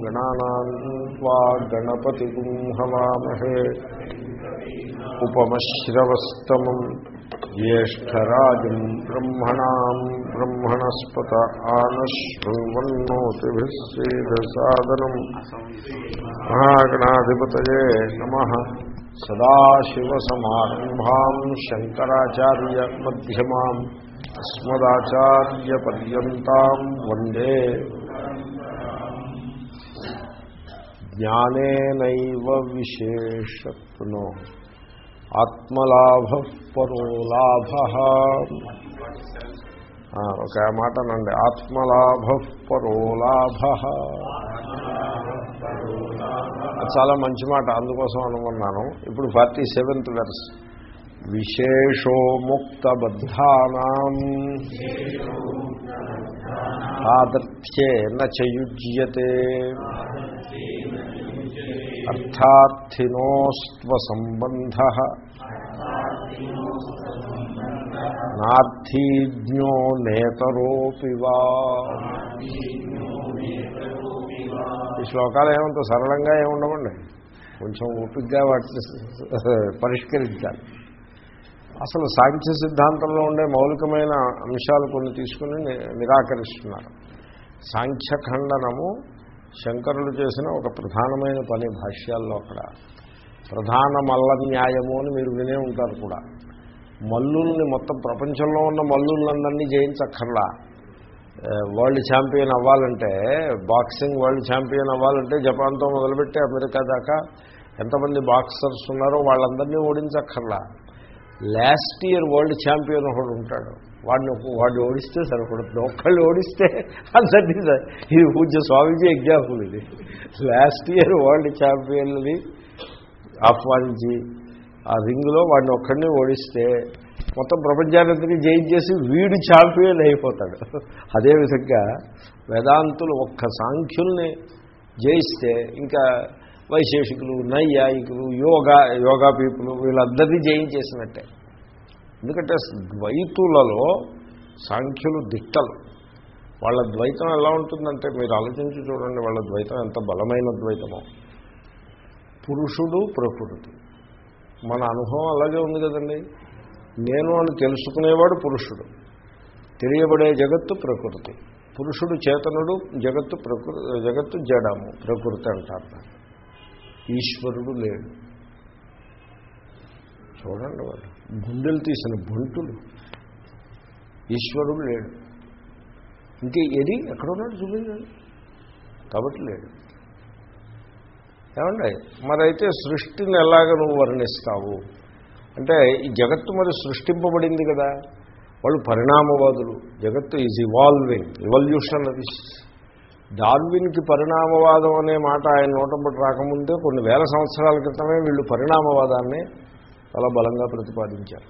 గణానాం వా గణపతిగుం హవామహే ఉపమశ్రవస్తమం జ్యేష్టరాజం బ్రహ్మణాం బ్రహ్మణస్పత ఆనశృण्वन्नोतिभिस्सेदसादनम् महागणाधिपतये नमः सदाशिवसमारम्भाम् शङ्कराचार्यमध्यमाम् अस्मदाचार्यपर्यन्ताम् वन्दे జ్ఞానేనైవ విశేషత్నో ఆత్మలాభ పరోలాభ ఒక మాట నండి ఆత్మలాభ పరోలాభ చాలా మంచి మాట అందుకోసం అనుకున్నాను ఇప్పుడు ఫార్టీ సెవెంత్ వెర్స్ విశేషో ముక్తబద్ధానాం ఆదత్యేన చయుజ్యతే అర్థార్థినోస్త్వ సంబంధ నార్థీజ్ఞో నేతరోపి వా ఈ శ్లోకాలు ఏమంత సరళంగా ఏముండవండి కొంచెం ఓపికగా వాటిని పరిష్కరించాలి అసలు సాంఖ్య సిద్ధాంతంలో ఉండే మౌలికమైన అంశాలు కొన్ని తీసుకుని నిరాకరిస్తున్నారు సాంఖ్యఖండనము శంకరులు చేసిన ఒక ప్రధానమైన పని భాష్యాల్లో అక్కడ ప్రధాన మల్ల న్యాయము అని మీరు వినే ఉంటారు కూడా మల్లుల్ని మొత్తం ప్రపంచంలో ఉన్న మల్లులందరినీ జయించక్కర్లా వరల్డ్ ఛాంపియన్ అవ్వాలంటే బాక్సింగ్ వరల్డ్ ఛాంపియన్ అవ్వాలంటే జపాన్తో మొదలుపెట్టి అమెరికా దాకా ఎంతమంది బాక్సర్స్ ఉన్నారో వాళ్ళందరినీ ఓడించక్కర్లా లాస్ట్ ఇయర్ వరల్డ్ ఛాంపియన్ ఒకడు ఉంటాడు వాడిని వాడిని ఓడిస్తే సరిపడుతుంది ఒక్కళ్ళు ఓడిస్తే అందరినీ ఇది పూజ్య స్వామీజీ ఎగ్జాంపుల్ ఇది లాస్ట్ ఇయర్ వరల్డ్ ఛాంపియన్ని ఆహ్వానించి ఆ రింగ్లో వాడిని ఒక్కడిని ఓడిస్తే మొత్తం ప్రపంచానంతని జయించేసి వీడు ఛాంపియన్ అయిపోతాడు అదేవిధంగా వేదాంతులు ఒక్క సాంఖ్యుల్ని జయిస్తే ఇంకా వైశేషికులు నైయాయికులు యోగా యోగా పీపుల్ వీళ్ళందరినీ జయించేసినట్టే ఎందుకంటే ద్వైతులలో సాంఖ్యులు దిట్టలు వాళ్ళ ద్వైతం ఎలా ఉంటుందంటే మీరు ఆలోచించి చూడండి వాళ్ళ ద్వైతం ఎంత బలమైన ద్వైతమో పురుషుడు ప్రకృతి మన అనుభవం అలాగే ఉంది కదండి నేను అని తెలుసుకునేవాడు పురుషుడు తెలియబడే జగత్తు ప్రకృతి పురుషుడు చేతనుడు జగత్తు ప్రకృతి జగత్తు జడము ప్రకృతి అంటారు ఈశ్వరుడు లేడు చూడండి వాళ్ళు గుండెలు తీసిన బంటులు ఈశ్వరుడు లేడు ఇంకే ఏది ఎక్కడున్నాడు చూపించండి కాబట్టి లేడు ఏమండి మరైతే సృష్టిని ఎలాగ నువ్వు వర్ణిస్తావు అంటే ఈ జగత్తు మరి సృష్టింపబడింది కదా వాళ్ళు పరిణామవాదులు జగత్తు ఈజ్ ఇవాల్వింగ్ ఇవల్యూషన్ అది డార్విన్కి పరిణామవాదం అనే మాట ఆయన నోటంబటి రాకముందే కొన్ని వేల సంవత్సరాల క్రితమే వీళ్ళు పరిణామవాదాన్ని చాలా బలంగా ప్రతిపాదించారు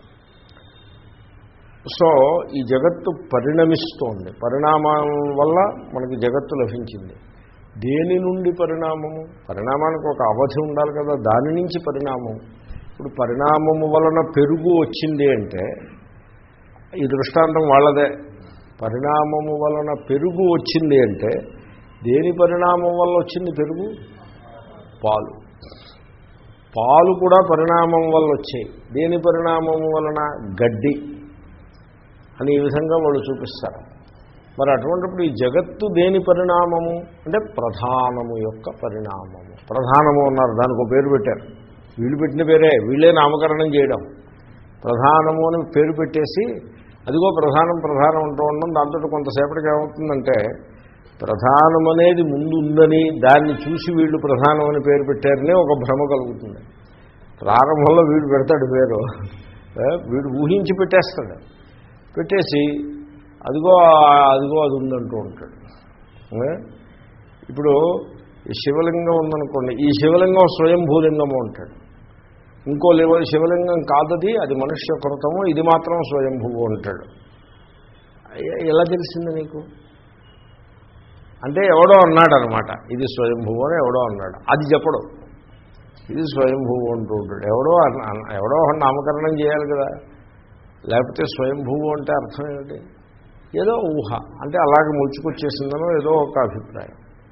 సో ఈ జగత్తు పరిణమిస్తోంది పరిణామం వల్ల మనకి జగత్తు లభించింది దేని నుండి పరిణామము పరిణామానికి ఒక అవధి ఉండాలి కదా దాని నుంచి పరిణామం ఇప్పుడు పరిణామము వలన పెరుగు వచ్చింది అంటే ఈ దృష్టాంతం వాళ్ళదే పరిణామము వలన పెరుగు వచ్చింది అంటే దేని పరిణామం వల్ల వచ్చింది పెరుగు పాలు పాలు కూడా పరిణామం వల్ల వచ్చాయి దేని పరిణామం వలన గడ్డి అని ఈ విధంగా వాళ్ళు చూపిస్తారు మరి అటువంటిప్పుడు ఈ జగత్తు దేని పరిణామము అంటే ప్రధానము యొక్క పరిణామము ప్రధానము అన్నారు దానికి ఒక పేరు పెట్టారు వీళ్ళు పెట్టిన పేరే వీళ్ళే నామకరణం చేయడం ప్రధానము అని పేరు పెట్టేసి అదిగో ప్రధానం ప్రధానం ఉంటూ ఉండడం దాంతో కొంతసేపటికి ఏమవుతుందంటే ప్రధానం అనేది ముందు ఉందని దాన్ని చూసి వీళ్ళు ప్రధానం అని పేరు పెట్టారనే ఒక భ్రమ కలుగుతుంది ప్రారంభంలో వీడు పెడతాడు పేరు వీడు ఊహించి పెట్టేస్తాడు పెట్టేసి అదిగో అదిగో అది ఉందంటూ ఉంటాడు ఇప్పుడు ఈ శివలింగం ఉందనుకోండి ఈ శివలింగం స్వయంభూలింగము అంటాడు ఇంకో లేవ శివలింగం కాదది అది మనుష్య కృతము ఇది మాత్రం స్వయంభువు అంటాడు ఎలా తెలిసింది నీకు అంటే ఎవడో అన్నాడు అనమాట ఇది స్వయంభువు అని ఎవడో అన్నాడు అది చెప్పడు ఇది స్వయంభువు అంటూ ఉంటాడు ఎవడో ఎవడో నామకరణం చేయాలి కదా లేకపోతే స్వయంభువు అంటే అర్థం ఏమిటి ఏదో ఊహ అంటే అలాగే ముడుచుకొచ్చేసిందనో ఏదో ఒక అభిప్రాయం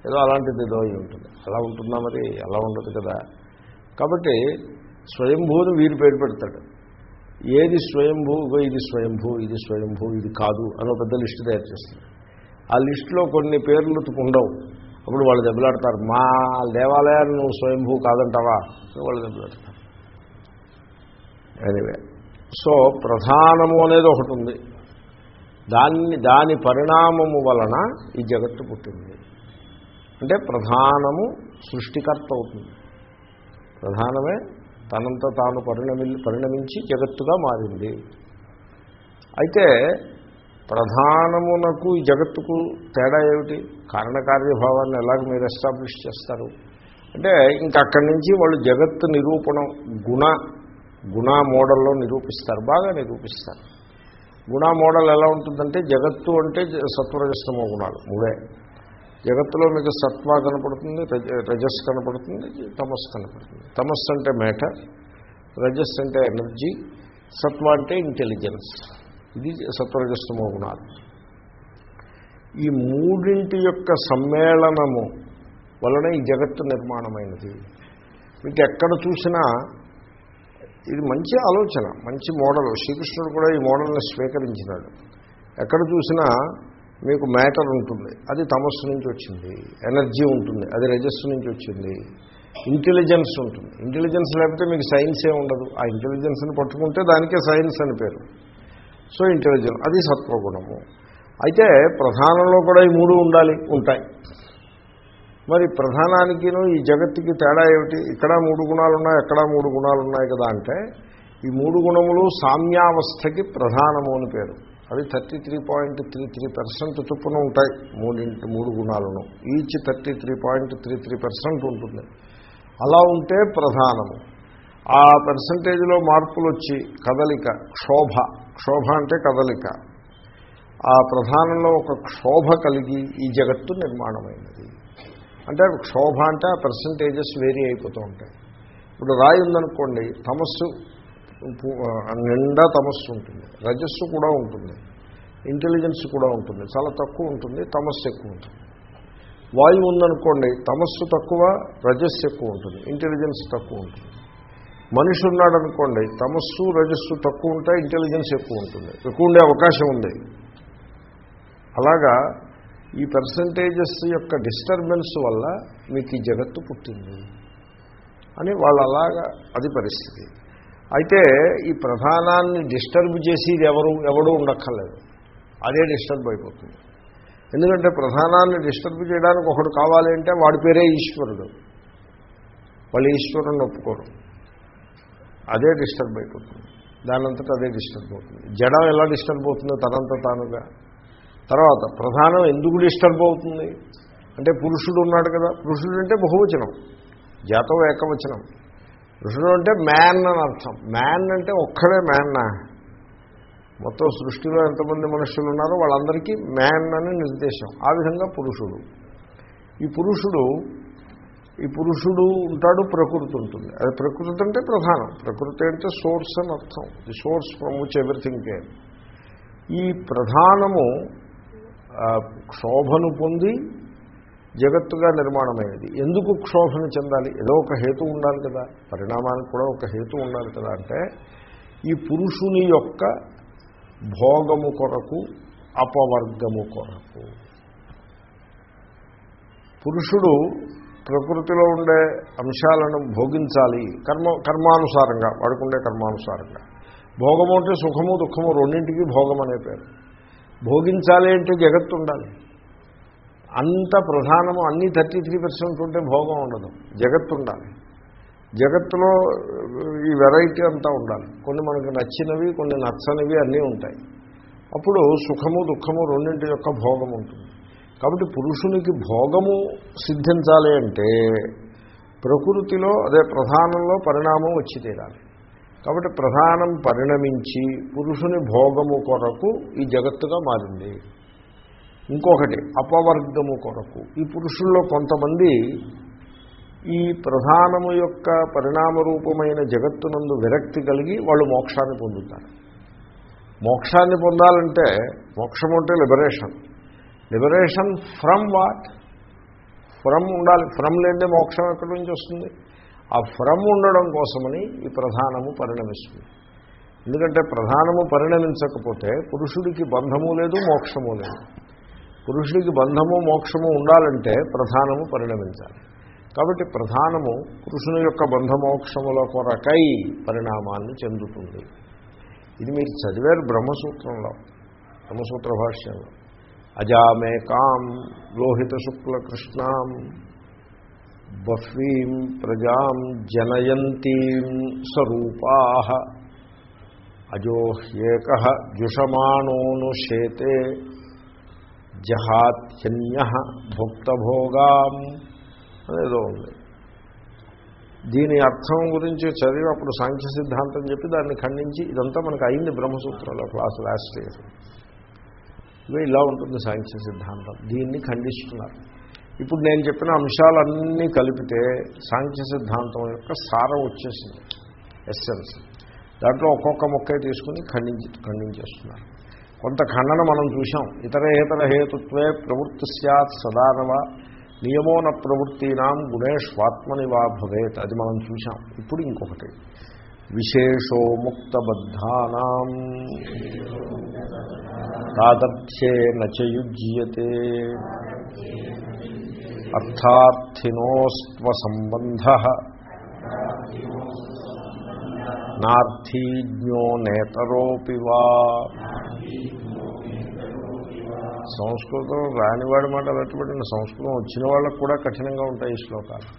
ఏదో అలాంటిది ఏదో అయి ఉంటుంది అలా ఉంటుందా మరి అలా ఉండదు కదా కాబట్టి స్వయంభూని వీరు పేరు పెడతాడు ఏది స్వయంభూ ఇగో ఇది స్వయంభూ ఇది స్వయంభూ ఇది కాదు అని ఒక పెద్ద లిస్టు తయారు చేస్తుంది ఆ లిస్టులో కొన్ని పేర్లు ఉండవు అప్పుడు వాళ్ళు దెబ్బలాడతారు మా దేవాలయాన్ని నువ్వు స్వయంభూ కాదంటావా అని వాళ్ళు దెబ్బలాడతారు ఎనివే సో ప్రధానము అనేది ఒకటి ఉంది దాన్ని దాని పరిణామము వలన ఈ జగత్తు పుట్టింది అంటే ప్రధానము సృష్టికర్త అవుతుంది ప్రధానమే తనంత తాను పరిణమి పరిణమించి జగత్తుగా మారింది అయితే ప్రధానమునకు ఈ జగత్తుకు తేడా ఏమిటి కారణకార్యభావాన్ని ఎలాగ మీరు ఎస్టాబ్లిష్ చేస్తారు అంటే ఇంకా అక్కడి నుంచి వాళ్ళు జగత్తు నిరూపణం గుణ గుణ మోడల్లో నిరూపిస్తారు బాగా నిరూపిస్తారు గుణ మోడల్ ఎలా ఉంటుందంటే జగత్తు అంటే సత్వరజస్తమో గుణాలు మూడే జగత్తులో మీకు సత్వ కనపడుతుంది రజ- రజస్ కనపడుతుంది తమస్ కనపడుతుంది తమస్ అంటే మేటర్ రజస్ అంటే ఎనర్జీ సత్వ అంటే ఇంటెలిజెన్స్ ఇది సత్వరజస్తమో గుణాలు ఈ మూడింటి యొక్క సమ్మేళనము వలన ఈ జగత్తు నిర్మాణమైనది మీకు ఎక్కడ చూసినా ఇది మంచి ఆలోచన మంచి మోడల్ శ్రీకృష్ణుడు కూడా ఈ మోడల్ని స్వీకరించినాడు ఎక్కడ చూసినా మీకు మ్యాటర్ ఉంటుంది అది తమస్సు నుంచి వచ్చింది ఎనర్జీ ఉంటుంది అది రజస్సు నుంచి వచ్చింది ఇంటెలిజెన్స్ ఉంటుంది ఇంటెలిజెన్స్ లేకపోతే మీకు సైన్సే ఉండదు ఆ ఇంటెలిజెన్స్ని పట్టుకుంటే దానికే సైన్స్ అని పేరు సో ఇంటెలిజెన్స్ అది సత్వగుణము అయితే ప్రధానంలో కూడా ఈ మూడు ఉండాలి ఉంటాయి మరి ప్రధానానికిను ఈ జగత్తుకి తేడా ఏమిటి ఇక్కడ మూడు గుణాలు ఉన్నాయి ఎక్కడ మూడు గుణాలు ఉన్నాయి కదా అంటే ఈ మూడు గుణములు సామ్యావస్థకి ప్రధానము అని పేరు అవి thirty three point three three percent చొప్పున ఉంటాయి మూడింటి మూడు గుణాలను each thirty three point three three percent ఉంటుంది అలా ఉంటే ప్రధానము ఆ పర్సంటేజ్లో మార్పులు వచ్చి కదలిక క్షోభ క్షోభ అంటే కదలిక ఆ ప్రధానంలో ఒక క్షోభ కలిగి ఈ జగత్తు నిర్మాణమైనది అంటే క్షోభ అంటే ఆ పర్సంటేజెస్ వేరీ అయిపోతూ ఉంటాయి ఇప్పుడు రాయి ఉందనుకోండి తమస్సు పు- ఆ నిండా తమస్సు ఉంటుంది రజస్సు కూడా ఉంటుంది ఇంటెలిజెన్స్ కూడా ఉంటుంది చాలా తక్కువ ఉంటుంది తమస్సు ఎక్కువ ఉంటుంది వాయువు ఉందనుకోండి తమస్సు తక్కువ రజస్సు ఎక్కువ ఉంటుంది ఇంటెలిజెన్స్ తక్కువ ఉంటుంది మనిషి ఉన్నాడు అనుకోండి తమస్సు రజస్సు తక్కువ ఉంటాయి ఇంటెలిజెన్స్ ఎక్కువ ఉంటుంది ఎక్కువ ఉండే అవకాశం ఉంది అలాగా ఈ పర్సంటేజెస్ యొక్క డిస్టర్బెన్స్ వల్ల మీకు ఈ జగత్తు పుట్టింది అని వాళ్ళు అలాగా అది పరిస్థితి అయితే ఈ ప్రధానాన్ని డిస్టర్బ్ చేసేది ఎవరు ఎవడు ఉండక్కర్లేదు అదే డిస్టర్బ్ అయిపోతుంది ఎందుకంటే ప్రధానాన్ని డిస్టర్బ్ చేయడానికి ఒకడు కావాలి అంటే వాడి పేరే ఈశ్వరుడు వాళ్ళు ఈశ్వరుని ఒప్పుకోరు అదే డిస్టర్బ్ అయిపోతుంది దానంతటా అదే డిస్టర్బ్ అవుతుంది జడం ఎలా డిస్టర్బ్ అవుతుందో తనంత తానుగా తర్వాత ప్రధానం ఎందుకు డిస్టర్బ్ అవుతుంది అంటే పురుషుడు ఉన్నాడు కదా పురుషుడు అంటే బహువచనం జాతం ఏకవచనం పురుషుడు అంటే మ్యాన్ అని అర్థం మ్యాన్ అంటే ఒక్కడే మ్యాన్నా మొత్తం సృష్టిలో ఎంతమంది మనుషులు ఉన్నారో వాళ్ళందరికీ మ్యాన్ అని నిర్దేశం ఆ విధంగా పురుషుడు ఈ పురుషుడు ఈ పురుషుడు ఉంటాడు ప్రకృతి ఉంటుంది అది ప్రకృతి అంటే ప్రధానం ప్రకృతి అంటే సోర్స్ అని అర్థం the source from which everything care ఈ ప్రధానము ఆ, క్షోభను పొంది జగత్తుగా నిర్మాణమైనది ఎందుకు క్షోభను చెందాలి ఏదో ఒక హేతు ఉండాలి కదా పరిణామానికి కూడా ఒక హేతు ఉండాలి కదా అంటే ఈ పురుషుని యొక్క భోగము కొరకు అపవర్గము కొరకు పురుషుడు ప్రకృతిలో ఉండే అంశాలను భోగించాలి కర్మ కర్మానుసారంగా వాడుకుండే కర్మానుసారంగా భోగము అంటే సుఖము దుఃఖము రెండింటికి భోగం అనే పేరు భోగించాలి అంటే జగత్తు ఉండాలి అంత ప్రధానము అన్ని థర్టీ త్రీ పర్సెంట్ ఉంటే భోగం ఉండదు జగత్తు ఉండాలి జగత్తులో ఈ వెరైటీ అంతా ఉండాలి కొన్ని మనకు నచ్చినవి కొన్ని నచ్చనివి అన్నీ ఉంటాయి అప్పుడు సుఖము దుఃఖము రెండింటి యొక్క భోగం ఉంటుంది కాబట్టి పురుషునికి భోగము సిద్ధించాలి అంటే ప్రకృతిలో అదే ప్రధానంలో పరిణామం వచ్చి తీరాలి కాబట్టి ప్రధానం పరిణమించి పురుషుని భోగము కొరకు ఈ జగత్తుగా మారింది ఇంకొకటి అపవర్గము కొరకు ఈ పురుషుల్లో కొంతమంది ఈ ప్రధానము యొక్క పరిణామ రూపమైన జగత్తునందు విరక్తి కలిగి వాళ్ళు మోక్షాన్ని పొందుతారు మోక్షాన్ని పొందాలంటే మోక్షం అంటే liberation liberation from what from ఉండాలి ఫ్రమ్ లేదే మోక్షం ఎక్కడి నుంచి వస్తుంది ఆ ఫ్రమ్ ఉండడం కోసమని ఈ ప్రధానము పరిణమిస్తుంది ఎందుకంటే ప్రధానము పరిణమించకపోతే పురుషుడికి బంధము లేదు మోక్షము లేదు పురుషుడికి బంధము మోక్షము ఉండాలంటే ప్రధానము పరిణమించాలి కాబట్టి ప్రధానము పురుషుని యొక్క బంధమోక్షముల కొరకై పరిణామాన్ని చెందుతుంది ఇది మీరు చదివారు బ్రహ్మసూత్రంలో బ్రహ్మసూత్ర భాష్యంలో అజామేకాం లోహిత శుక్ల కృష్ణాం బహ్వీం ప్రజాం జనయంతీం స్వరూపా అజోహ్యేక జుషమాణోను శేతే జహాత్యన్య భుక్తభోగాం అనేదో ఉంది దీని అర్థం గురించి చదివి అప్పుడు సాంఖ్య సిద్ధాంతం చెప్పి దాన్ని ఖండించి ఇదంతా మనకు అయింది బ్రహ్మసూత్రంలో క్లాస్ లాస్ట్ ఇయర్ ఇవే ఇలా ఉంటుంది సాంఖ్య సిద్ధాంతం దీన్ని ఖండిస్తున్నారు ఇప్పుడు నేను చెప్పిన అంశాలన్నీ కలిపితే సాంఖ్య సిద్ధాంతం యొక్క సారం వచ్చేసింది ఎస్సెన్స్ దాంట్లో ఒక్కొక్క మొక్కే తీసుకుని ఖండించి ఖండించేస్తున్నారు కొంత ఖండన మనం చూసాం ఇతరేతర హేతుత్వే ప్రవృత్తి సత్ సదానవ నియమోన ప్రవృత్తీనాం గుణేష్వాత్మని వా భవేత్ అది మనం చూసాం ఇప్పుడు ఇంకొకటి విశేషో ముక్తబద్ధానాం తాదర్థ్యే నచయుజ్యతే అర్థార్థినోస్త్వ సంబంధ నార్థీజ్ఞో నేతరోపి వా సంస్కృతం రానివాడి మాట పెట్టబడిన సంస్కృతం వచ్చిన వాళ్ళకు కూడా కఠినంగా ఉంటాయి ఈ శ్లోకాలు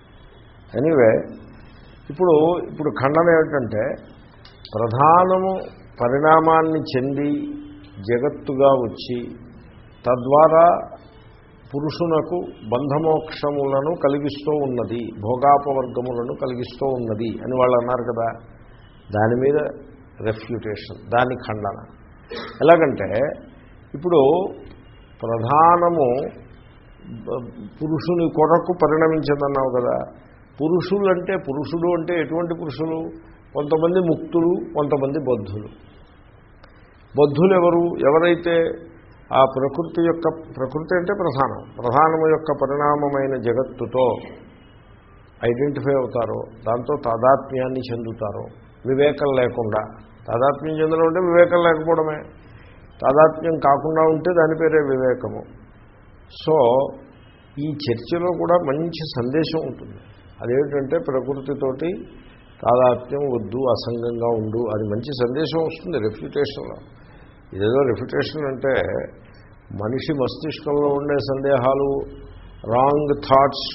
ఎనీవే ఇప్పుడు ఇప్పుడు ఖండన ఏమిటంటే ప్రధానము పరిణామాన్ని చెంది జగత్తుగా వచ్చి తద్వారా పురుషునకు బంధమోక్షములను కలిగిస్తూ ఉన్నది భోగాపవర్గములను కలిగిస్తూ ఉన్నది అని వాళ్ళు అన్నారు కదా దాని మీద రెఫ్యూటేషన్ దాని ఖండన ఎలాగంటే ఇప్పుడు ప్రధానము బ- పురుషుని కొరకు పరిణమించదన్నావు కదా పురుషులు అంటే పురుషుడు అంటే ఎటువంటి పురుషులు కొంతమంది ముక్తులు కొంతమంది బద్ధులు బద్ధులు ఎవరు ఎవరైతే ఆ ప్రకృతి యొక్క ప్రకృతి అంటే ప్రధానం ప్రధానము యొక్క పరిణామమైన జగత్తుతో ఐడెంటిఫై అవుతారో దాంతో తాదాత్మ్యాన్ని చెందుతారో వివేకం లేకుండా తాదాత్మ్యం చెందడం అంటే వివేకం లేకపోవడమే తాదాత్మ్యం కాకుండా ఉంటే దాని పేరే వివేకము సో ఈ చర్చలో కూడా మంచి సందేశం ఉంటుంది అదేమిటంటే ప్రకృతితోటి తాదాత్మ్యం వద్దు అసంగంగా ఉండు అది మంచి సందేశం వస్తుంది రెఫ్యూటేషన్లో ఇదేదో రెఫ్యూటేషన్ అంటే మనిషి మస్తిష్కంలో ఉండే సందేహాలు రాంగ్ థాట్స్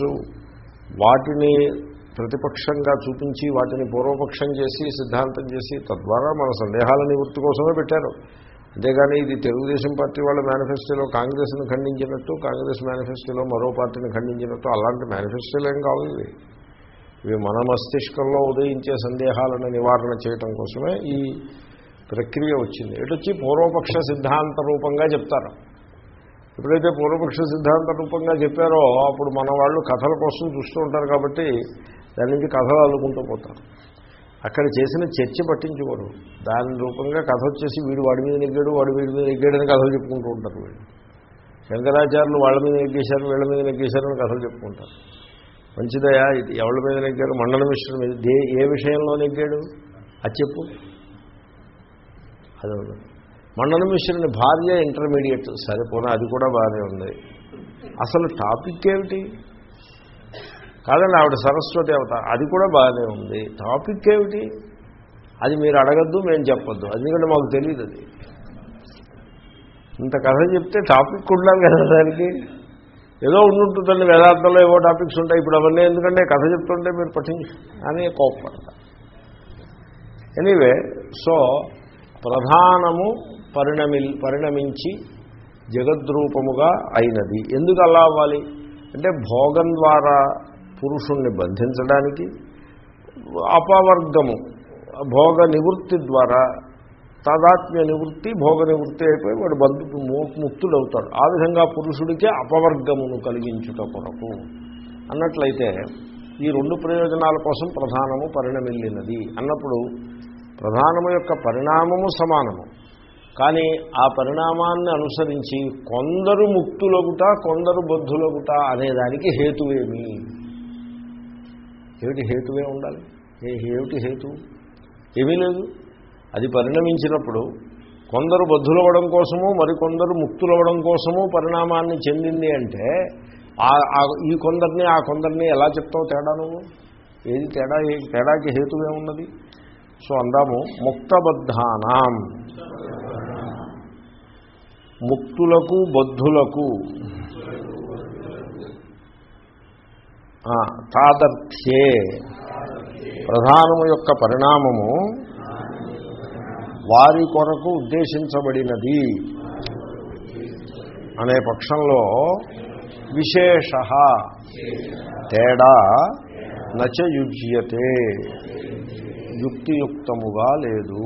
వాటిని ప్రతిపక్షంగా చూపించి వాటిని పూర్వపక్షం చేసి సిద్ధాంతం చేసి తద్వారా మన సందేహాల నివృత్తి కోసమే పెట్టారు అంతేగాని ఇది తెలుగుదేశం పార్టీ వాళ్ళ మేనిఫెస్టోలో కాంగ్రెస్ను ఖండించినట్టు కాంగ్రెస్ మేనిఫెస్టోలో మరో పార్టీని ఖండించినట్టు అలాంటి మేనిఫెస్టోలు ఏం కావు ఇవి ఇవి మన మస్తిష్కంలో ఉదయించే సందేహాలను నివారణ చేయటం కోసమే ఈ ప్రక్రియ వచ్చింది ఎటొచ్చి పూర్వపక్ష సిద్ధాంత రూపంగా చెప్తారు ఎప్పుడైతే పూర్వపక్ష సిద్ధాంత రూపంగా చెప్పారో అప్పుడు మన వాళ్ళు కథల కోసం చూస్తూ ఉంటారు కాబట్టి దాని నుంచి కథలు అల్లుకుంటూ పోతారు అక్కడ చేసిన చర్చ పట్టించుకోరు దాని రూపంగా కథ వచ్చేసి వీడు వాడి మీద నెగ్గాడు వాడి వీడి మీద నెగ్గాడని కథలు చెప్పుకుంటూ ఉంటారు వీళ్ళు శంకరాచార్యులు వాళ్ళ మీద నెగ్గేశారు వీళ్ళ మీద నెగ్గేశారని కథలు చెప్పుకుంటారు మంచిదయా ఇది ఎవరి మీద నెగ్గారు మండల మిశ్రుల మీద దే ఏ విషయంలో నెగ్గాడు అది చెప్పు అదే మండల మిశ్రుని భార్య ఇంటర్మీడియట్ సరిపోనా అది కూడా బాగానే ఉంది అసలు టాపిక్ ఏమిటి కాదండి ఆవిడ సరస్వతి అవతార అది కూడా బాగానే ఉంది టాపిక్ ఏమిటి అది మీరు అడగద్దు మేము చెప్పొద్దు ఎందుకంటే మాకు తెలియదు అది ఇంత కథ చెప్తే టాపిక్ ఉండాలి కదా దానికి ఏదో ఉండుంటుందండి వేదాంతంలో ఏవో టాపిక్స్ ఉంటాయి ఇప్పుడు అవన్నీ ఎందుకంటే కథ చెప్తుంటే మీరు పఠించు అని కోప్పడతారు ఎనీవే సో ప్రధానము పరిణమి పరిణమించి జగద్రూపముగా అయినది ఎందుకు అలా అవ్వాలి అంటే భోగం ద్వారా పురుషుణ్ణి బంధించడానికి అపవర్గము భోగ నివృత్తి ద్వారా తాదాత్మ్య నివృత్తి భోగ నివృత్తి అయిపోయి వాడు బంధు ముక్తుడు అవుతాడు ఆ విధంగా పురుషుడికే అపవర్గమును కలిగించుట కొరకు అన్నట్లయితే ఈ రెండు ప్రయోజనాల కోసం ప్రధానము పరిణమిల్లినది అన్నప్పుడు ప్రధానము యొక్క పరిణామము సమానము కానీ ఆ పరిణామాన్ని అనుసరించి కొందరు ముక్తులగుట కొందరు బద్ధులగుట అనేదానికి హేతువేమి ఏమిటి హేతువే ఉండాలి ఏ ఏమిటి హేతు ఏమీ లేదు అది పరిణమించినప్పుడు కొందరు బద్ధులవ్వడం కోసము మరికొందరు ముక్తులవ్వడం కోసము పరిణామాన్ని చెందింది అంటే ఆ- ఆ- ఈ కొందరిని ఆ కొందరిని ఎలా చెప్తావు తేడా నువ్వు ఏది తేడా ఏ తేడాకి హేతువే ఉన్నది సో అందాము ముక్తబద్ధానాం ముక్తులకు బద్ధులకు ఆ, తాదర్థ్యే ప్రధానము యొక్క పరిణామము వారి కొరకు ఉద్దేశించబడినది అనే పక్షంలో విశేష తేడా నచయుజ్యతే యుక్తియుక్తముగా లేదు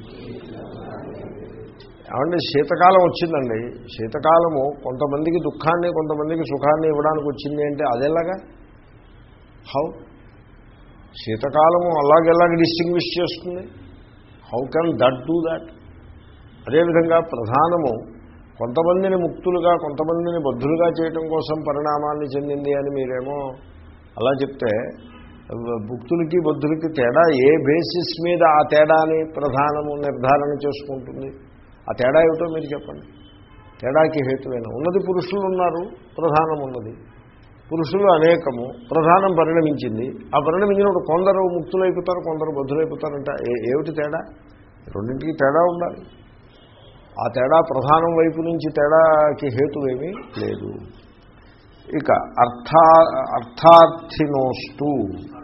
ఏమంటే శీతకాలం వచ్చిందండి శీతకాలము కొంతమందికి దుఃఖాన్ని కొంతమందికి సుఖాన్ని ఇవ్వడానికి వచ్చింది అంటే అదేలాగా హౌ శీతకాలము అలాగెలాగ డిస్టింగ్విష్ చేస్తుంది how can that do that అదేవిధంగా ప్రధానము కొంతమందిని ముక్తులుగా కొంతమందిని బద్ధులుగా చేయటం కోసం పరిణామాన్ని చెందింది అని మీరేమో అలా చెప్తే భుక్తులకి బద్ధులకి తేడా ఏ బేసిస్ మీద ఆ తేడాని ప్రధానము నిర్ధారణ చేసుకుంటుంది ఆ తేడా ఏమిటో మీరు చెప్పండి తేడాకి హేతువైన ఉన్నది పురుషులు ఉన్నారు ప్రధానం ఉన్నది పురుషులు అనేకము ప్రధానం పరిణమించింది ఆ పరిణమించినప్పుడు కొందరు ముక్తులైపోతారు కొందరు బద్ధులైపోతారంట ఏ- ఏమిటి తేడా రెండింటికి తేడా ఉండాలి ఆ తేడా ప్రధానం వైపు నుంచి తేడాకి హేతువేమీ లేదు ఇక అర్థా అర్థార్థినోస్తు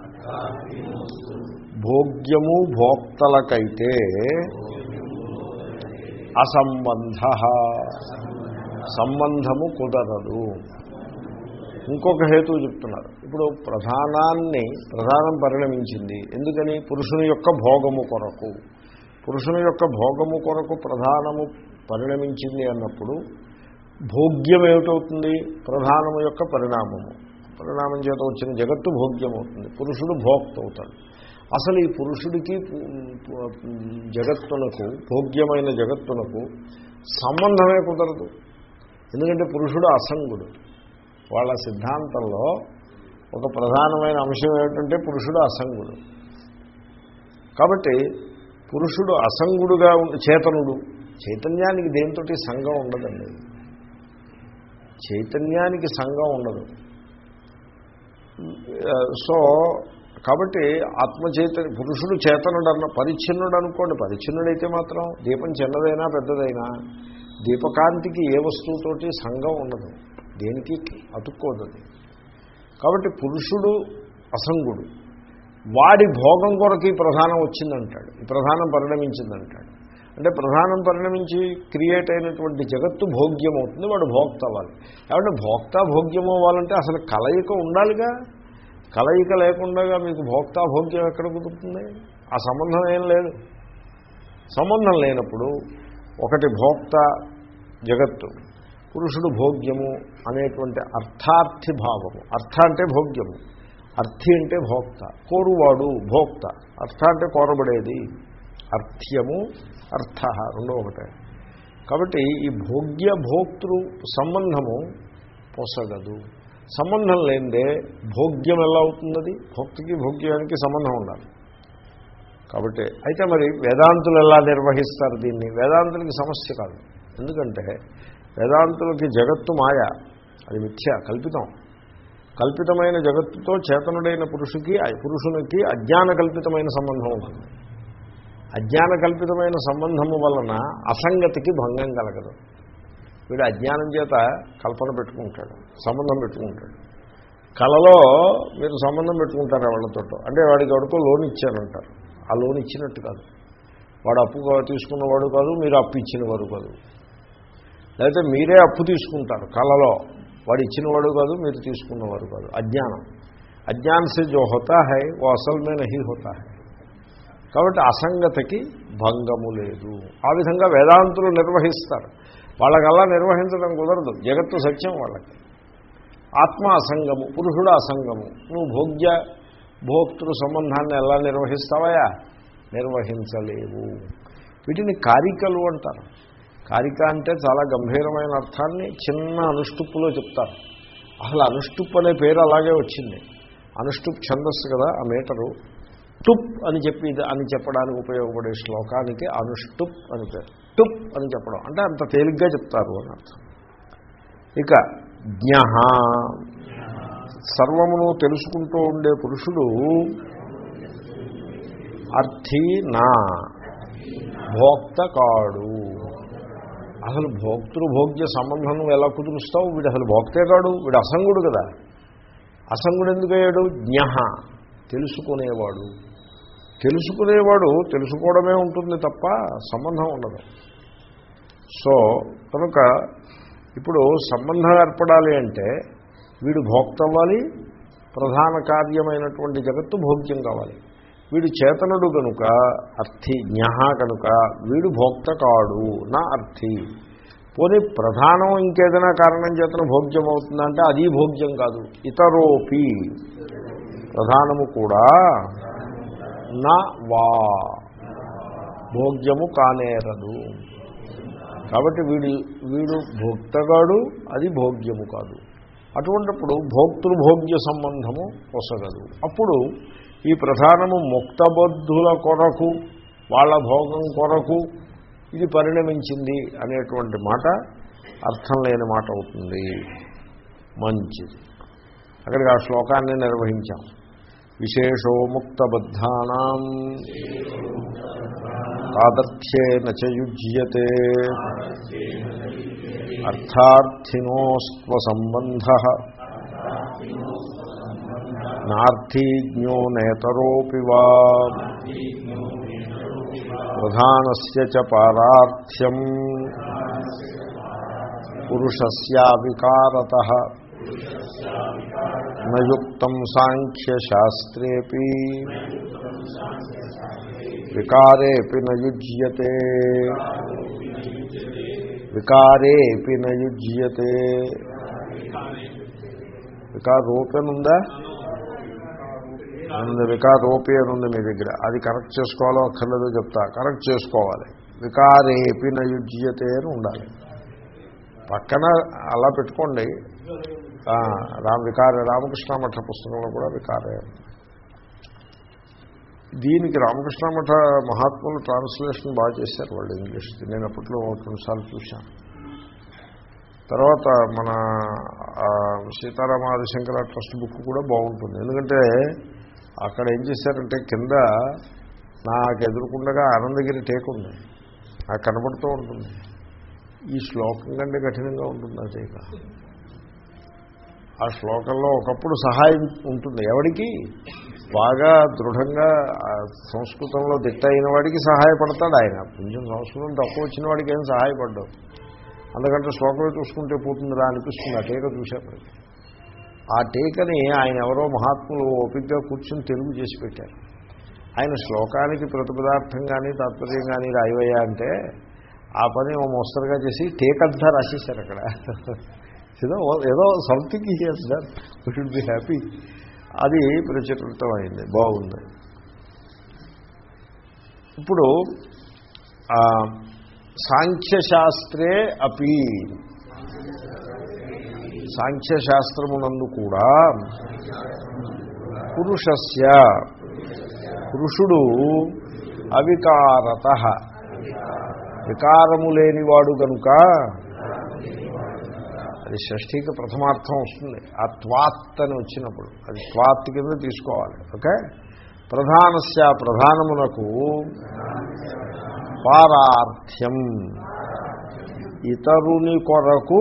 భోగ్యము భోక్తలకైతే అసంబంధ సంబంధము కుదరదు ఇంకొక హేతువు చెప్తున్నారు ఇప్పుడు ప్రధానాన్ని ప్రధానం పరిణమించింది ఎందుకని పురుషుని యొక్క భోగము కొరకు పురుషుని యొక్క భోగము కొరకు ప్రధానము పరిణమించింది అన్నప్పుడు భోగ్యం ఏమిటవుతుంది ప్రధానము యొక్క పరిణామము పరిణామం చేత వచ్చిన జగత్తు భోగ్యమవుతుంది పురుషుడు భోక్త అవుతాడు అసలు ఈ పురుషుడికి పు- పు- జగత్తునకు భోగ్యమైన జగత్తునకు సంబంధమే కుదరదు ఎందుకంటే పురుషుడు అసంగుడు వాళ్ళ సిద్ధాంతంలో ఒక ప్రధానమైన అంశం ఏమిటంటే పురుషుడు అసంగుడు కాబట్టి పురుషుడు అసంగుడుగా ఉండి చేతనుడు చైతన్యానికి దేనితోటి సంఘం ఉండదండి చైతన్యానికి సంఘం ఉండదు ఆ, సో కాబట్టి ఆత్మచైతన్య పురుషుడు చేతనుడు అన్న పరిచ్ఛిన్నుడు అనుకోండి పరిచ్ఛిన్నుడైతే మాత్రం దీపం చిన్నదైనా పెద్దదైనా దీపకాంతికి ఏ వస్తువుతోటి సంఘం ఉండదు దేనికి అతుక్కోదు అది కాబట్టి పురుషుడు అసంగుడు వాడి భోగం కొరకు ఈ ప్రధానం వచ్చిందంటాడు ఈ ప్రధానం పరిణమించిందంటాడు అంటే ప్రధానం పరిణమించి క్రియేట్ అయినటువంటి జగత్తు భోగ్యం అవుతుంది వాడు భోక్త అవ్వాలి కాబట్టి భోక్త భోగ్యం అవ్వాలంటే అసలు కలయిక ఉండాలిగా కలయిక లేకుండా మీకు భోక్తా భోగ్యం ఎక్కడ కుదురుతుంది ఆ సంబంధం ఏం లేదు సంబంధం లేనప్పుడు ఒకటి భోక్త జగత్తు పురుషుడు భోగ్యము అనేటువంటి అర్థార్థి భావము అర్థ అంటే భోగ్యము అర్థి అంటే భోక్త కోరువాడు భోక్త అర్థ అంటే కోరబడేది అర్థ్యము అర్థ రెండో ఒకటే కాబట్టి ఈ భోగ్య భోక్తృ సంబంధము పొసగదు సంబంధం లేనిదే భోగ్యం ఎలా అవుతున్నది భోక్తికి భోగ్యానికి సంబంధం ఉండాలి కాబట్టి అయితే మరి వేదాంతులు ఎలా నిర్వహిస్తారు దీన్ని వేదాంతులకి సమస్య కాదు ఎందుకంటే వేదాంతులకి జగత్తు మాయ అది మిథ్య కల్పితం కల్పితమైన జగత్తుతో చేతనుడైన పురుషుకి పురుషునికి అజ్ఞాన కల్పితమైన సంబంధం ఉంటుంది అజ్ఞాన కల్పితమైన సంబంధము వలన అసంగతికి భంగం కలగదు వీడు అజ్ఞానం చేత కల్పన పెట్టుకుంటాడు సంబంధం పెట్టుకుంటాడు కళలో మీరు సంబంధం పెట్టుకుంటారు వాళ్ళతో అంటే వాడికి ఎవరికో లోన్ ఇచ్చారంటారు ఆ లోన్ ఇచ్చినట్టు కాదు వాడు అప్పు తీసుకున్నవాడు కాదు మీరు అప్పు ఇచ్చినవాడు కాదు లేకపోతే మీరే అప్పు తీసుకుంటారు కళలో వాడు ఇచ్చినవాడు కాదు మీరు తీసుకున్నవారు కాదు అజ్ఞానం అజ్ఞాన్ సే జో హోతా హై ఓ అసలు మే నహీ హోతా హై కాబట్టి అసంగతకి భంగము లేదు ఆ విధంగా వేదాంతులు నిర్వహిస్తారు వాళ్ళకల్లా నిర్వహించడం కుదరదు జగత్తు సత్యం వాళ్ళకి ఆత్మ అసంగము పురుషుడు అసంగము నువ్వు భోగ్య భోక్తృ సంబంధాన్ని ఎలా నిర్వహిస్తావయా నిర్వహించలేవు వీటిని కారికలు అంటారు కారిక అంటే చాలా గంభీరమైన అర్థాన్ని చిన్న అనుష్టుప్పులో చెప్తారు అసలు అనుష్టుప్ అనే పేరు అలాగే వచ్చింది అనుష్టుప్ ఛందస్సు కదా ఆ మీటరు టుప్ అని చెప్పి ఇది అని చెప్పడానికి ఉపయోగపడే శ్లోకానికి అనుష్టుప్ అని పేరు టుప్ అని చెప్పడం అంటే అంత తేలిగ్గా చెప్తారు అని అర్థం ఇక జ్ఞ సర్వమును తెలుసుకుంటూ ఉండే పురుషుడు అర్థీ నా భోక్త కాడు అసలు భోక్తృ భోగ్య సంబంధం నువ్వు ఎలా కుదురుస్తావు వీడు అసలు భోక్తే కాడు వీడు అసంగుడు కదా అసంగుడు ఎందుకు అయ్యాడు జ్ఞ తెలుసుకునేవాడు తెలుసుకునేవాడు తెలుసుకోవడమే ఉంటుంది తప్ప సంబంధం ఉండదు సో కనుక ఇప్పుడు సంబంధం ఏర్పడాలి అంటే వీడు భోక్త అవ్వాలి ప్రధాన కార్యమైనటువంటి జగత్తు భోగ్యం కావాలి వీడు చేతనుడు కనుక అర్థి జ్ఞ కనుక వీడు భోక్త కాడు నా అర్థి పోనీ ప్రధానం ఇంకేదైనా కారణం చేతన భోగ్యం అవుతుందంటే అది భోగ్యం కాదు ఇతరోపి ప్రధానము కూడా నా వా భోగ్యము కానేరదు కాబట్టి వీడు వీడు భోక్తగాడు అది భోగ్యము కాదు అటువంటిప్పుడు భోక్తృభోగ్య సంబంధము పొసగదు అప్పుడు ఈ ప్రధానము ముక్తబద్ధుల కొరకు వాళ్ళ భోగం కొరకు ఇది పరిణమించింది అనేటువంటి మాట అర్థం లేని మాట అవుతుంది మంచిది అక్కడికి ఆ శ్లోకాన్ని నిర్వహించాం విశేషో ముక్తబద్ధానాం తాదర్థ్యేన చయుజ్యతే అర్థార్థినోస్త్వ సంబంధ నార్థీజ్ఞో నేతరోపి వా ప్రధానస్య చ పారార్థ్యం పురుషస్యావికారత నయుక్తం సాంఖ్యశాస్త్రేపి వికారేపి నయుజ్యతే వికారేపి నయుజ్యతే వికారూపనుందా ఉంది వికారోపి అని ఉంది మీ దగ్గర అది కరెక్ట్ చేసుకోవాలో అక్కర్లేదో చెప్తా కరెక్ట్ చేసుకోవాలి వికారేపి నయుజ్యతే అని ఉండాలి పక్కన అలా పెట్టుకోండి ఆ, రామ వికార రామకృష్ణ మఠ పుస్తకంలో కూడా వికారే దీనికి రామకృష్ణ మఠ మహాత్ములు ట్రాన్స్లేషన్ బాగా చేశారు వాళ్ళు ఇంగ్లీష్ నేను అప్పట్లో ఒక రెండుసార్లు చూశాను తర్వాత మన ఆ, సీతారామ ఆదిశంకర ట్రస్ట్ బుక్ కూడా బాగుంటుంది ఎందుకంటే అక్కడ ఏం చేశారంటే కింద నాకు ఎదురుకుండగా ఆనందగిరి టేక్ ఉంది నాకు కనబడుతూ ఉంటుంది ఈ శ్లోకం కంటే కఠినంగా ఉంటుంది ఆ టేక ఆ శ్లోకంలో ఒకప్పుడు సహాయం ఉంటుంది ఎవడికి బాగా దృఢంగా ఆ సంస్కృతంలో దిట్ట అయిన వాడికి సహాయపడతాడు ఆయన కొంచెం సంస్కృతం తక్కువ వచ్చిన వాడికి ఏం సహాయపడ్డావు అందుకంటే శ్లోకమే చూసుకుంటే పోతుందిరా అనిపిస్తుంది ఆ టీక చూసేప్పటికి ఆ టీకని ఆయన ఎవరో మహాత్ములు ఓపికగా కూర్చుని తెలుగు చేసి పెట్టారు ఆయన శ్లోకానికి ప్రతిపదార్థం కానీ తాత్పర్యం కానీ రాయవయ్యా అంటే ఆ పని ఓ మోస్తరుగా చేసి టేకంతా రాసేశారు అక్కడ ఏదో ఏదో సంథింగ్ చేస్తారు వీ షుడ్ బి హ్యాపీ అది ప్రచురితమైంది బాగుంది ఇప్పుడు ఆ, సాంఖ్యశాస్త్రే అపి సాంఖ్యశాస్త్రమునందు కూడా పురుషస్య పురుషుడు అవికారత వికారము లేనివాడు కనుక అది షష్ఠీకి ప్రథమార్థం వస్తుంది ఆ త్వాత్ అని వచ్చినప్పుడు అది త్వాత్ కింద తీసుకోవాలి ఓకే ప్రధానస్య ప్రధానమునకు పారార్థ్యం ఇతరుని కొరకు